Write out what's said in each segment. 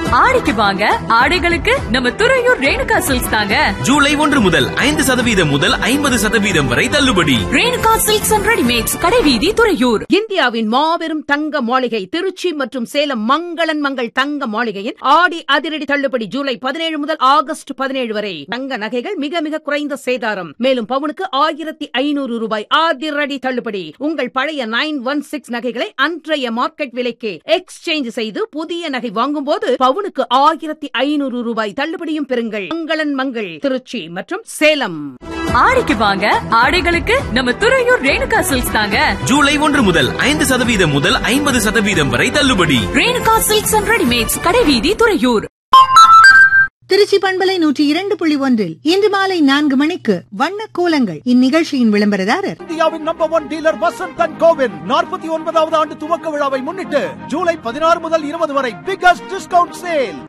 ஆடிக்கு வாங்க ஆடைகளுக்கு நம்ம துறையூர் ரேணுகா சில்க்ஸ் தாங்க ஜூலை ஒன்று முதல் ஐந்து சதவீதம் முதல் ஐம்பது சதவீதம் வரை தள்ளுபடி ரேணுகா சில்க்ஸ் அண்ட் ரெடிமேட்ஸ் கடைவீதி துறையூர் இந்தியாவின் மாபெரும் தங்க மாளிகை திருச்சி மற்றும் சேலம் மங்களன் மங்கள் தங்க மாளிகையின் ஆடி அதிரடி தள்ளுபடி ஜூலை பதினேழு முதல் ஆகஸ்ட் பதினேழு வரை தங்க நகைகள் மிக மிக குறைந்த சேதாரம் மேலும் பவுனுக்கு ஆயிரத்தி ஐநூறு ரூபாய் அதிரடி தள்ளுபடி உங்கள் பழைய நைன் ஒன் சிக்ஸ் நகைகளை அன்றைய மார்க்கெட் விலைக்கு எக்ஸ்சேஞ்ச் செய்து புதிய நகை வாங்கும்போது பவுனுக்கு ஆயிரத்தி ஐநூறு ரூபாய் தள்ளுபடியும் பெறுங்கள் மங்களன் மங்கள் திருச்சி மற்றும் சேலம் ஆடிக்கு வாங்க ஆடைகளுக்கு நம்ம துறையூர் ரேணுகா சில்க்ஸ் தாங்க ஜூலை ஒன்று முதல் ஐந்து சதவீதம் முதல் ஐம்பது சதவீதம் வரை தள்ளுபடி ரேணுகா சில்க்ஸ் அண்ட் ரெடிமேட்ஸ் கடைவீதி துறையூர் திருச்சி பண்பலை நூற்றி இரண்டு புள்ளி ஒன்றில் இன்று மாலை நான்கு மணிக்கு வண்ண கோலங்கள் இந்நிகழ்ச்சியின் விளம்பரதாரர் இந்தியாவின் number one dealer Vasanth and கோவின் நாற்பத்தி ஒன்பதாவது ஆண்டு துவக்க விழாவை முன்னிட்டு ஜூலை பதினாறு முதல் இருபது வரை பிகஸ்ட் டிஸ்கவுண்ட் சேல்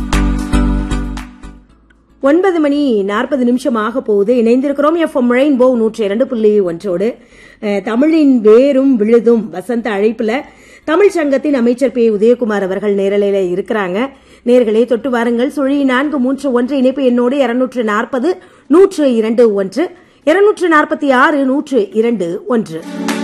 ஒன்பது மணி நாற்பது நிமிஷம் ஆக போகுது இணைந்திருக்கிறோம் எஃப்எம் ரெயின்போ நூற்றி இரண்டு புள்ளி ஒன்றோடு அஹ், தமிழின் வேரும் விழுதும் வசந்த அழைப்புல தமிழ் சங்கத்தின் அமைச்சர் பி உதயகுமார் அவர்கள் நேரலையில இருக்கிறாங்க நேர்களே தொட்டு வாருங்கள் சுழி நான்கு மூன்று ஒன்று இணைப்பு எண்ணோடு இருநூற்று நாற்பது நூற்று இரண்டு ஒன்று இருநூற்று நாற்பத்தி ஆறு நூற்று இரண்டு ஒன்று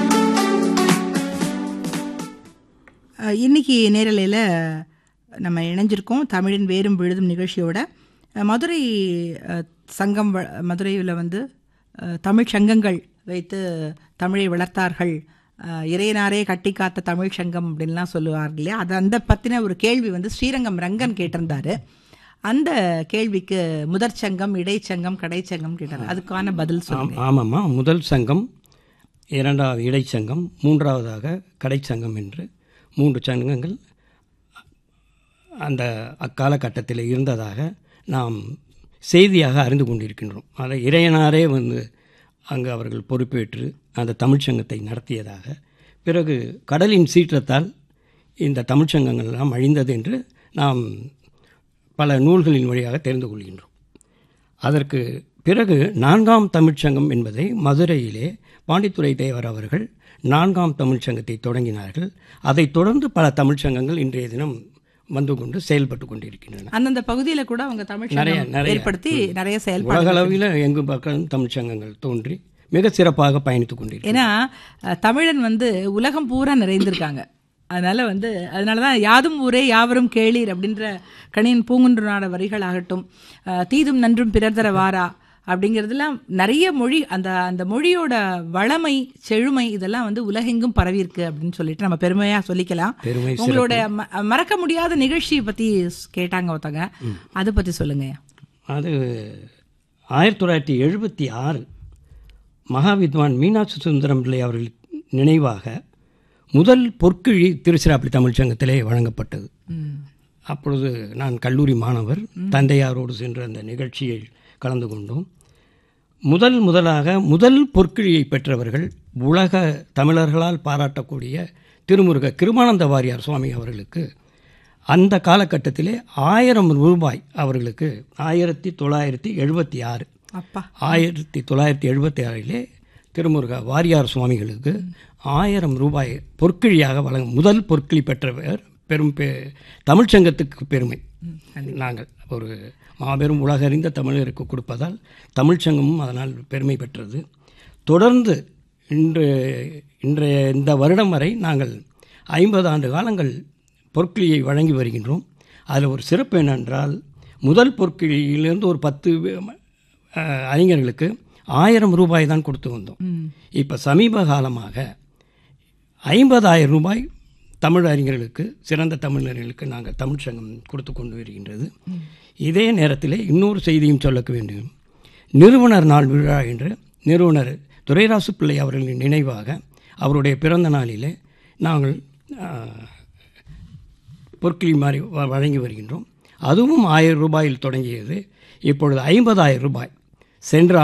அஹ், இன்னைக்கு நேரலையில் நம்ம இணைஞ்சிருக்கோம் தமிழின் வேரும் விழுதும் நிகழ்ச்சியோட அஹ், மதுரை அஹ், சங்கம் வ- மதுரையில் வந்து அஹ், தமிழ் சங்கங்கள் வைத்து தமிழை வளர்த்தார்கள் அஹ், இறையனாரே கட்டி காத்த தமிழ் சங்கம் அப்படின்லாம் சொல்லுவார்கள் இல்லையா அது அந்த பற்றின ஒரு கேள்வி வந்து ஸ்ரீரங்கம் ரங்கன் கேட்டிருந்தாரு அந்த கேள்விக்கு முதற் சங்கம் இடைச்சங்கம் கடைச்சங்கம் கேட்டார் அதுக்கான பதில் சொல்லுங்க ஆமாம்மா முதல் சங்கம் இரண்டாவது இடைச்சங்கம் மூன்றாவதாக கடைச்சங்கம் என்று மூன்று சங்கங்கள் அந்த அக்காலகட்டத்தில் இருந்ததாக நாம் செய்தியாக அறிந்து கொண்டிருக்கின்றோம் அதை இறையனாரே வந்து அங்கு அவர்கள் பொறுப்பேற்று அந்த தமிழ்ச்சங்கத்தை நடத்தியதாக பிறகு கடலின் சீற்றத்தால் இந்த தமிழ்ச்சங்கங்கள் எல்லாம் அழிந்தது என்று நாம் பல நூல்களின் வழியாக தெரிந்து கொள்கின்றோம் அதற்கு பிறகு நான்காம் தமிழ்ச்சங்கம் என்பதை மதுரையிலே பாண்டித்துரை தேவர் அவர்கள் நான்காம் தமிழ்ச்சங்கத்தை தொடங்கினார்கள் அதைத் தொடர்ந்து பல தமிழ்ச்சங்கங்கள் இன்றைய தினம் வந்து கொண்டு செயல்பட்டு கொண்டிருக்கின்றன அந்தந்த பகுதியில கூட அவங்க தமிழ் நிறைய சங்கம் நிறைய ஏற்படுத்தி ம். நிறைய உலக செயல்பாடு அளவில் எங்கு பக்கம் தமிழ்ச்சங்கங்கள் தோன்றி மிக சிறப்பாக பயணித்துக் கொண்டிருக்கிறது ஏன்னா அஹ், தமிழன் வந்து உலகம் பூரா நிறைந்திருக்காங்க அதனால வந்து அதனால தான் யாதும் ஊரே யாவரும் கேளீர் அப்படின்ற கணியன் பூங்குன்றனாட வரிகளாகட்டும் அஹ், தீதும் நன்றும் பிறர் தர வாரா அப்படிங்கிறதுலாம் நிறைய மொழி அந்த அந்த மொழியோட வளமை செழுமை இதெல்லாம் வந்து உலகெங்கும் பரவி இருக்கு அப்படின்னு சொல்லிட்டு நம்ம பெருமையா சொல்லிக்கலாம் பெருமை, சிறப்பு. உங்களோட ம- மறக்க முடியாத நிகழ்ச்சியை பத்தி கேட்டாங்க ஒருத்தங்க அதை பத்தி சொல்லுங்க அது ஆயிரத்தி தொள்ளாயிரத்தி எழுபத்தி ஆறு மகாவித்வான் மீனாட்சி சுந்தரம் பிள்ளை அவர்கள் நினைவாக முதல் பொற்கிழி திருச்சிராப்பள்ளி தமிழ்ச்சங்கத்திலே வழங்கப்பட்டது அப்பொழுது நான் கல்லூரி மாணவர் தந்தையாரோடு சென்று அந்த நிகழ்ச்சியில் கலந்து கொண்டோம் முதல் முதலாக முதல் பொற்கிழியை பெற்றவர்கள் உலக தமிழர்களால் பாராட்டக்கூடிய திருமுருக கிருமானந்த வாரியார் சுவாமி அவர்களுக்கு அந்த காலகட்டத்திலே ஆயிரம் ரூபாய் அவர்களுக்கு ஆயிரத்தி தொள்ளாயிரத்தி எழுபத்தி ஆறு அப்பா ஆயிரத்தி தொள்ளாயிரத்தி எழுபத்தி ஆறிலே திருமுருக வாரியார் சுவாமிகளுக்கு ஆயிரம் ரூபாய் பொற்கிழியாக வழங்க முதல் பொற்கிழி பெற்றவர் பெரும் பெ தமிழ்ச்சங்கத்துக்கு பெருமை நாங்கள் ஒரு மாபெரும் உலகறிந்த தமிழருக்கு கொடுப்பதால் தமிழ்ச்சங்கமும் அதனால் பெருமை பெற்றது தொடர்ந்து இன்று இன்றைய இந்த வருடம் வரை நாங்கள் ஐம்பது ஆண்டு காலங்கள் பொற்கிழியை வழங்கி வருகின்றோம் அதில் ஒரு சிறப்பு என்னென்றால் முதல் பொற்கிழியிலிருந்து ஒரு பத்து அஹ், அறிஞர்களுக்கு ஆயிரம் ரூபாய் தான் கொடுத்து வந்தோம் இப்போ சமீப காலமாக ஐம்பதாயிரம் ரூபாய் தமிழ் அறிஞர்களுக்கு சிறந்த தமிழர்களுக்கு நாங்கள் தமிழ் சங்கம் கொடுத்து கொண்டு வருகின்றது இதே நேரத்தில் இன்னொரு செய்தியும் சொல்ல வேண்டும் நிறுவனர் நாள் விழா என்று நிறுவனர் துரைராசு பிள்ளை அவர்களின் நினைவாக அவருடைய பிறந்த நாளிலே நாங்கள் ஆஹ், பொற்கிழி மாதிரி வ- வழங்கி வருகின்றோம் அதுவும் ஆயிரம் ரூபாயில் தொடங்கியது இப்பொழுது ஐம்பதாயிரம் ரூபாய் சென்ற